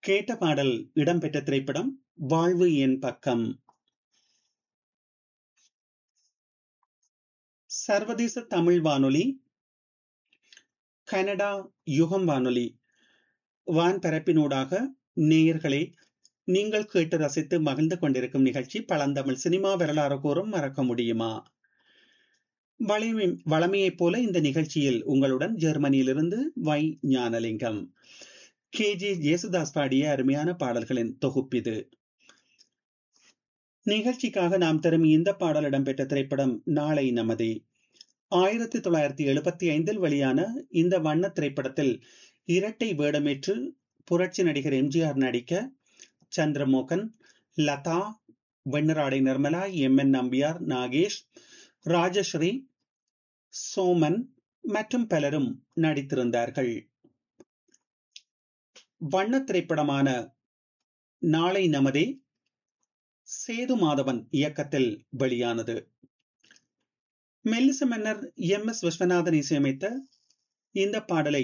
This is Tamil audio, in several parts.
கேட்ட பாடல் இடம்பெற்ற திரைப்படம் வாழ்வு என் பக்கம் சர்வதேச தமிழ் வானொலி கனடா யுகம் வானொலி வான்பரப்பினூடாக நேயர்களே நீங்கள் கேட்டு ரசித்து மகிழ்ந்து கொண்டிருக்கும் நிகழ்ச்சி பழந்தமிழ் சினிமா வரலாறு கூறும் மறக்க முடியுமா வலிமை வளமையைப் போல இந்த நிகழ்ச்சியில் உங்களுடன் ஜெர்மனியிலிருந்து Y Gnanalingam K J Jesudas பாடிய அருமையான பாடல்களின் தொகுப்பிது நிகழ்ச்சிக்காக நாம் தரும் இந்த பாடல் இடம்பெற்ற திரைப்படம் நாளை நமதே ஆயிரத்தி தொள்ளாயிரத்தி எழுபத்தி ஐந்தில் வெளியான இந்த வண்ண திரைப்படத்தில் இரட்டை வேடமேற்று புரட்சி நடிகர் எம்ஜிஆர் நடிக்க சந்திரமோகன் லதா வெண்ணராடை நிர்மலா எம் என் நம்பியார் நாகேஷ் ராஜஸ்ரீ சோமன் மற்றும் பலரும் நடித்திருந்தார்கள் வண்ண திரைப்படமான நாளை நமதே சேது மாதவன் இயக்கத்தில் வெளியானது மெல்லிச மன்னர் எம் எஸ் விஸ்வநாதன் இசையமைத்த இந்த பாடலை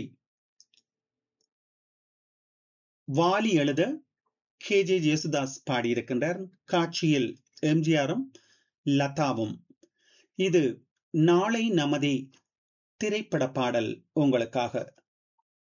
வாலி எழுத கே ஜே ஜேசுதாஸ் பாடியிருக்கின்றார் காட்சியில் எம்ஜிஆரும் லதாவும் இது நாளை நமதே திரைப்பட பாடல் உங்களுக்காக